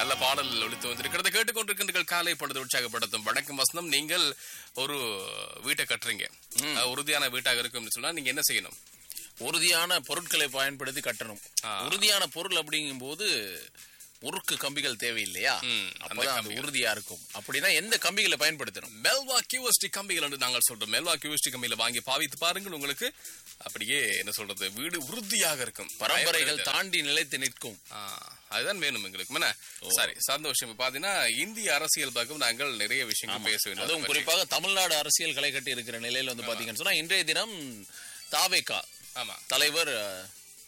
நல்ல பாடல் ஒழித்து வந்திருக்கிறது கேட்டுக்கொண்டிருக்கின்றீர்கள் காலை பொழுது உற்சாகப்படுத்தும் வணக்கம் வசனம் நீங்கள் ஒரு வீட்டை கட்டுறீங்க அஹ், உறுதியான வீட்டாக இருக்கும்னு சொன்னா நீங்க என்ன செய்யணும் உறுதியான பொருட்களை பயன்படுத்தி கட்டணும் உறுதியான பொருள் அப்படிங்கும்போது உருக்கு கம்பிகள் தேவையில்லையா ம், அந்த அப்பதான் அது உறுதியா இருக்கும் அப்படின்னா எந்த கம்பிகளை பயன்படுத்தணும் மெல்வா கியூஎஸ்டி கம்பிகள் என்று நாங்கள் சொல்றோம் மெல்வா கியூஎஸ்டி கம்பியில வாங்கி பாவித்து பாருங்கள் உங்களுக்கு அப்படியே என்ன சொல்றது வீடு உறுதியாக இருக்கும் பரம்பரைகள் தாண்டி நிலைத்து நிற்கும் ஆ, அதுதான் வேணும் எங்களுக்கு என்ன சரி சந்தோஷம் இப்ப பாத்தீங்கன்னா இந்திய அரசியல் பக்கம் நாங்கள் நிறைய விஷயங்கள் பேச வேண்டும் அதுவும் குறிப்பாக தமிழ்நாடு அரசியல் களை கட்டி இருக்கிற நிலையில வந்து பாத்தீங்கன்னு சொன்னா இன்றைய தினம் தாவேகா ஆமா தலைவர் அஹ்,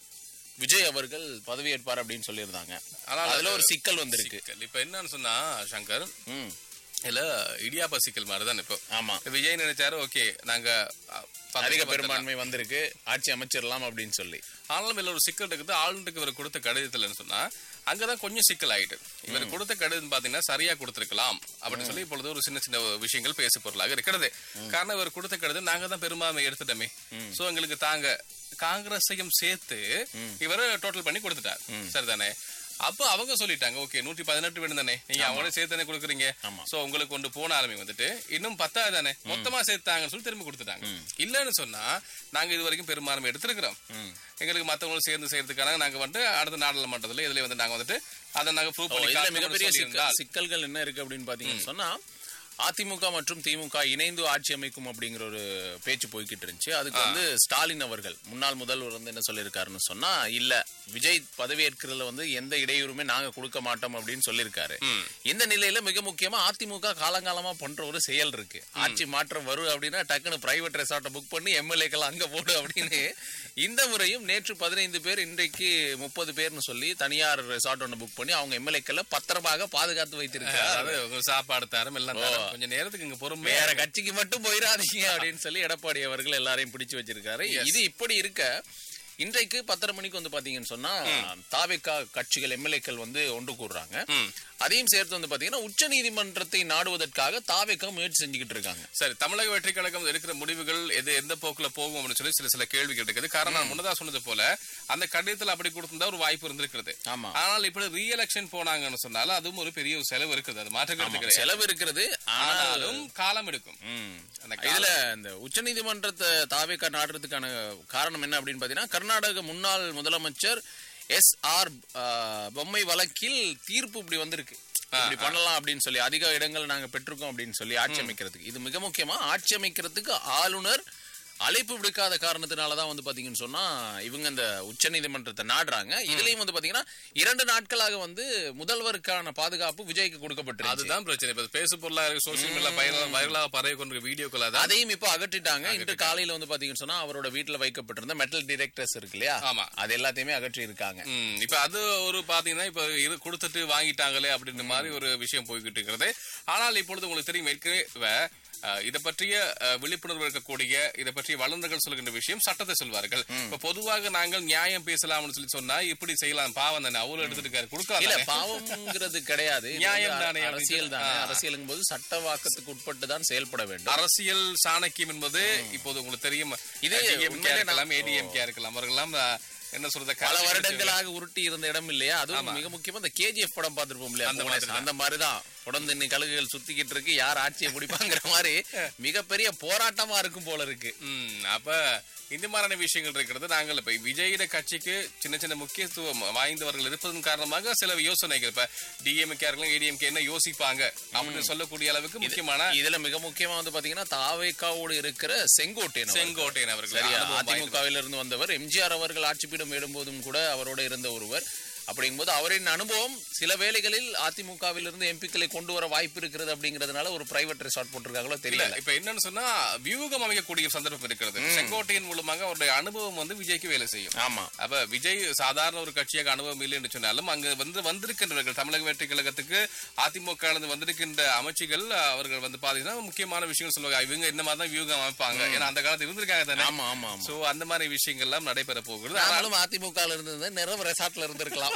விஜய் அவர்கள் பதவியேற்பார் அப்படின்னு சொல்லியிருந்தாங்க ஆனால் அதுல ஒரு சிக்கல் வந்திருக்கு சிக்கல். இப்ப என்னன்னு சொன்னா சங்கர் ம் இல்ல இடியாப்பா சிக்கல் மாதிரிதான் இப்போ ஆமா விஜய் நினைச்சாரு ஓகே நாங்க அ, பதவி அதிக வந்துடலாம். பெரும்பான்மை வந்திருக்கு ஆட்சி அமைச்சிடலாம் அப்படின்னு சொல்லி ஆனாலும் இதுல ஒரு சிக்கல் இருக்குது ஆளுநருக்கு இவர் கொடுத்த கடிதத்துலன்னு சொன்னா அங்கதான் கொஞ்சம் சிக்கல் ஆயிட்டு இவர் கொடுத்த கடிதம் பாத்தீங்கன்னா சரியா கொடுத்திருக்கலாம் அப்படின்னு சொல்லி இப்பொழுது ஒரு சின்ன சின்ன விஷயங்கள் பேசு பொருளாக இருக்கிறது காரணம் இவர் கொடுத்த கடிதம் நாங்க தான் பெரும்பான்மை எடுத்துட்டோமே சோ எங்களுக்கு தாங்க காங்கிரஸையும் சேர்த்து இவர் டோட்டல் பண்ணி கொடுத்துட்டார் சரிதானே அப்ப அவங்க சொல்லிட்டாங்க ஓகே நூற்றி பதினெட்டு வேணும் தானே நீங்க அவங்களோட சேர்த்து தானே கொடுக்குறீங்க ஆமா. சோ உங்களுக்கு கொண்டு போனாலுமே வந்துட்டு இன்னும் பத்தாவது தானே மொத்தமா சேர்த்தாங்கன்னு சொல்லி திரும்பி கொடுத்துட்டாங்க இல்லன்னு சொன்னா நாங்க இது வரைக்கும் பெரும்பான்மை எடுத்திருக்கிறோம் எங்களுக்கு மத்தவங்களும் சேர்ந்து செய்யறதுக்காக நாங்க வந்து அடுத்த நாடாளுமன்றத்துல இதுல வந்து நாங்க வந்துட்டு அதை நாங்க ப்ரூவ் ஓ, பண்ணி இதுல காட்டணும்னு மிகப்பெரிய சொல்லியிருந்தால், சிக்கல் சிக்கல்கள் என்ன இருக்கு அப்படின்னு பாத்தீங்கன்னு சொன்னா அதிமுக மற்றும் திமுக இணைந்து ஆட்சி அமைக்கும் அப்படிங்கிற ஒரு பேச்சு போய்கிட்டு இருந்துச்சு அதுக்கு வந்து ஸ்டாலின் அவர்கள் முன்னாள் முதல்வர் வந்து என்ன சொல்லியிருக்காருன்னு சொன்னா இல்ல விஜய் பதவியேற்கிறதுல வந்து எந்த இடையூறுமே நாங்க கொடுக்க மாட்டோம் அப்படின்னு சொல்லியிருக்காரு ம். இந்த நிலையில மிக முக்கியமா அதிமுக காலங்காலமா பண்ற ஒரு செயல் இருக்கு ஆட்சி மாற்றம் வரும் அப்படின்னா டக்குன்னு பிரைவேட் ரெசார்ட்டை புக் பண்ணி எம்எல்ஏக்கள் அங்க போடு அப்படின்னு இந்த முறையும் நேற்று பதினைந்து பேர் இன்றைக்கு முப்பது பேர்னு சொல்லி தனியார் ரெசார்ட் ஒன்று புக் பண்ணி அவங்க எம்எல்ஏக்களை பத்திரமாக பாதுகாத்து வைத்திருக்கிறார் அதாவது உங்க சாப்பாடு தரம் எல்லாம் தரம் கொஞ்சம் நேரத்துக்கு இங்க பொறுமையா வேற கட்சிக்கு மட்டும் போயிடாதீங்க அப்படின்னு சொல்லி எடப்பாடி அவர்கள் எல்லாரையும் பிடிச்சு வச்சிருக்காரு இது இப்படி இருக்க இன்றைக்கு பத்தரை மணிக்கு வந்து பாத்தீங்கன்னு சொன்னா தாவேக்கா கட்சிகள் எம்எல்ஏக்கள் வந்து ஒன்று கூடுறாங்க ம். அதையும் சேர்த்து வந்து பாத்தீங்கன்னா உச்ச நீதிமன்றத்தை நாடுவதற்காக தாவேக்கா முயற்சி செஞ்சுக்கிட்டு இருக்காங்க சரி தமிழக வெற்றி கழகம் இருக்கிற முடிவுகள் எது எந்த போக்குல போகும் அப்படின்னு சொல்லி சில சில கேள்விகள் இருக்குது காரணம் நான் முன்னதா சொன்னது போல அந்த கடிதத்துல அப்படி கொடுத்திருந்தா ஒரு வாய்ப்பு இருந்திருக்கிறது ஆமா ஆனால் இப்படி ரீ எலெக்ஷன் போனாங்கன்னு சொன்னாலும் அதுவும் ஒரு பெரிய ஒரு செலவு இருக்குது அது மாற்றுக்கிறது கிடையாது செலவு இருக்கிறது ஆனால் ஆனாலும் காலம் எடுக்கும் ம். அந்த இதுல இந்த உச்சநீதிமன்றத்தை தாவேக்கா நாடுறதுக்கான காரணம் என்ன அப்படின்னு பாத்தீங்கன்னா கர்நாடக முன்னாள் முதலமைச்சர் எஸ் ஆர் பொம்மை வழக்கில் தீர்ப்பு இப்படி வந்திருக்கு இப்படி பண்ணலாம் அப்படின்னு சொல்லி அதிக இடங்கள் நாங்க பெற்றிருக்கோம் அப்படின்னு சொல்லி ஆட்சி அமைக்கிறதுக்கு இது மிக முக்கியமா ஆட்சி அமைக்கிறதுக்கு ஆளுநர் அழைப்பு விடுக்காத காரணத்தினாலதான் வந்து பாத்தீங்கன்னு சொன்னா இவங்க இந்த உச்சநீதிமன்றத்தை நாடுறாங்க இதுலயும் வந்து பாத்தீங்கன்னா இரண்டு நாட்களாக வந்து முதல்வருக்கான பாதுகாப்பு விஜய்க்கு கொடுக்கப்பட்டிருக்கு அதுதான் பிரச்சனை இப்ப பேசு பொருளாக சோசியல் மீடியா வைரலாக பரவி கொண்டிருக்க வீடியோக்கள் அதான் அதையும் இப்ப அகற்றிட்டாங்க இன்று காலையில வந்து பாத்தீங்கன்னு சொன்னா அவரோட வீட்டுல வைக்கப்பட்டிருந்த மெட்டல் டிடெக்டர்ஸ் இருக்கு இல்லையா ஆமா. அது எல்லாத்தையுமே அகற்றி இருக்காங்க ம், இப்ப அது ஒரு பாத்தீங்கன்னா இப்ப இது கொடுத்துட்டு வாங்கிட்டாங்களே அப்படின்ற மாதிரி ஒரு விஷயம் போய்கிட்டு இருக்கிறது ஆனால் இப்பொழுது உங்களுக்கு தெரியும் ஏற்கனவே அஹ், இதை பற்றிய அஹ், விழிப்புணர்வு இருக்கக்கூடிய இதை பற்றிய வல்லுநர்கள் சொல்கின்ற விஷயம் சட்டத்தை சொல்வார்கள் இப்ப பொதுவாக நாங்கள் நியாயம் பேசலாம்னு சொல்லி சொன்னா இப்படி செய்யலாம் பாவம் தானே அவ்வளவு எடுத்துட்டு இருக்காரு கொடுக்கலாம் இல்ல தானே? பாவம்ங்கிறது கிடையாது இது நியாயம் வந்து தானே அரசியல் தானே ஆ. அரசியலுங்கும் போது சட்டவாக்கத்துக்கு உட்பட்டு தான் செயல்பட வேண்டும் அரசியல் சாணக்கியம் என்பது இப்போது உங்களுக்கு தெரியும் இது இது உண்மையிலே இருக்கலாம் ஏடிஎம்கே இருக்கலாம் அவர்கள்லாம் அஹ், என்ன சொல்றது பல கட்சி வருடங்களாக உருட்டி இருந்த இடம் இல்லையா அதுவும் மிக முக்கியமா இந்த கேஜிஎஃப் படம் பார்த்திருப்போம் இல்லையா அந்த புவனேஸ்வர்? அந்த மாதிரிதான் தொடர்ந்து இன்னைக்கு கழுகுகள் சுத்திக்கிட்டு இருக்கு யார் ஆட்சியை பிடிப்பாங்கிற மாதிரி மிகப்பெரிய போராட்டமா இருக்கும் போல இருக்கு ம், அப்ப இந்த மாதிரியான விஷயங்கள் இருக்கிறது நாங்கள் இப்ப விஜயிட கட்சிக்கு சின்ன சின்ன முக்கியத்துவம் வாய்ந்தவர்கள் இருப்பதன் காரணமாக சில யோசனைகள் இப்ப டிஎம்கே ஏடிஎம்கே என்ன யோசிப்பாங்க அப்படின்னு சொல்லக்கூடிய அளவுக்கு முக்கியமான இதுல மிக முக்கியமா வந்து பாத்தீங்கன்னா தாவேக்காவோடு இருக்கிற செங்கோட்டையன் அவர்கள். செங்கோட்டையன் அவர்கள் சரியா அனுபவம் வாய்ந்தவர். அதிமுகவில் இருந்து வந்தவர் எம்ஜிஆர் அவர்கள் ஆட்சிப்பீடம் ஏறும்போதும் கூட அவரோட இருந்த ஒருவர் அப்படிங்கும்போது அவரின் அனுபவம் சில வேளைகளில் அதிமுகவில் இருந்து எம்பிக்களை கொண்டு வர வாய்ப்பு இருக்கிறது அப்படிங்கறதுனால ஒரு பிரைவேட் ரெசார்ட் போட்டிருக்காங்களோ இல்ல தெரியல இப்ப என்னன்னு சொன்னா வியூகம் அமைக்கக்கூடிய சந்தர்ப்பம் இருக்கிறது செங்கோட்டையின் மூலமாக அவருடைய அனுபவம் வந்து விஜய்க்கு வேலை செய்யும் ஆமா அப்ப விஜய் சாதாரண ஒரு கட்சியாக அனுபவம் இல்லை என்று சொன்னாலும் அங்க வந்து வந்திருக்கின்றவர்கள் தமிழக வெற்றி கழகத்துக்கு அதிமுக இருந்து வந்திருக்கின்ற அமைச்சிகள் அவர்கள் வந்து பாத்தீங்கன்னா முக்கியமான விஷயங்கள் சொல்லுவாங்க இவங்க இந்த மாதிரி தான் வியூகம் அமைப்பாங்க ஏன்னா அந்த காலத்துல இருந்திருக்காங்க தானே ஆமா ஆமா ஆமா சோ அந்த மாதிரி விஷயங்கள் எல்லாம் நடைபெற போகிறது ஆனா ஆனாலும் அதிமுக ல இருந்து நிறைய ரெசார்ட்ல இருந்திருக்கலாம்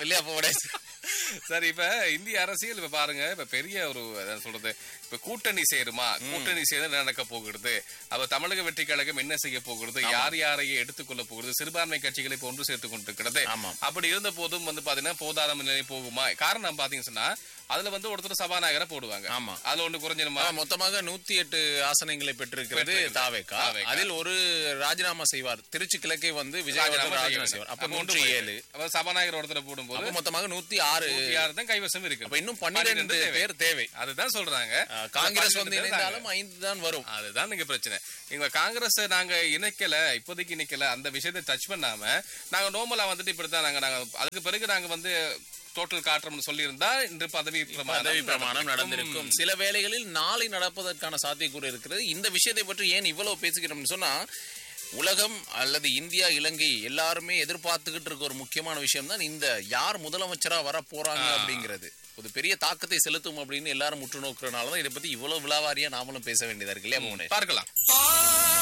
இல்லையா அப்போ உடைய சரி இப்ப இந்திய அரசியல் இப்ப பாருங்க இப்ப பெரிய ஒரு என்ன சொல்றது இப்ப கூட்டணி சேருமா கூட்டணி சேர்ந்து என்ன நடக்க போகிறது அப்ப தமிழக வெற்றி கழகம் என்ன செய்ய போகிறது யார் யாரையே எடுத்துக்கொள்ள போகிறது சிறுபான்மை கட்சிகளை இப்ப ஒன்று சேர்த்துக் கொண்டிருக்கிறது ஆமாம். அப்படி இருந்த போதும் வந்து பாத்தீங்கன்னா போதாத நிலை போகுமா காரணம் பாத்தீங்கன்னு சொன்னா அதுல வந்து ஒருத்தர் சபாநாயகரை போடுவாங்க ஆமா. அதுல ஒண்ணு குறைஞ்சிருமா ஆமா, மொத்தமாக நூத்தி எட்டு ஆசனங்களை பெற்றிருக்கிறது பெற்றிருக்கிறது. தாவேக்கா தாவேகா. அதில் ஒரு ராஜினாமா செய்வார் திருச்சி கிழக்கே வந்து விஜய் அவர்கள் ராஜினாமா ராஜினாமா செய்யணும். செய்வார் அப்ப அப்ப நூற்றி ஒன்று ஏழு அப்ப சபாநாயகர் ஒருத்தரை போடும்போது அப்ப மொத்தமாக நூத்தி ஆறு யார் தான் கைவசம் இருக்கு அப்ப இன்னும் பன்னிரெண்டு பேர் தேவை அதுதான் சொல்றாங்க அஹ், காங்கிரஸ் வந்து பன்னிரெண்டு பேர் இணைந்தாலும் ஐந்து தான் வரும் அதுதான் நீங்க பிரச்சனை எங்க காங்கிரஸ் நாங்க இணைக்கல இப்போதைக்கு இணைக்கல அந்த விஷயத்தை டச் பண்ணாம நாங்க நோமலா வந்துட்டு இப்படித்தான் நாங்க நாங்க அதுக்கு பிறகு நாங்க வந்து டோட்டல் காட்டுறோம்னு சொல்லியிருந்தா இன்று பதவி பதவி பிரமாணம் நடந்திருக்கும் சில வேளைகளில் நாளை நடப்பதற்கான சாத்தியக்கூறு இருக்கிறது இந்த விஷயத்தை பற்றி ஏன் இவ்வளவு பேசுகிறோம்னு சொன்னா உலகம் அல்லது இந்தியா இலங்கை எல்லாருமே எதிர்பார்த்துக்கிட்டு இருக்க ஒரு முக்கியமான விஷயம் தான் இந்த யார் முதலமைச்சரா வர போறாங்க அப்படிங்கிறது ஒரு பெரிய தாக்கத்தை செலுத்தும் அப்படின்னு எல்லாரும் முற்று நோக்குறதுனால தான் இதை பத்தி இவ்வளவு விழாவாரியா நாமளும் பேச வேண்டியதா இருக்கு இல்லையா மோகனேஷ்? பார்க்கலாம்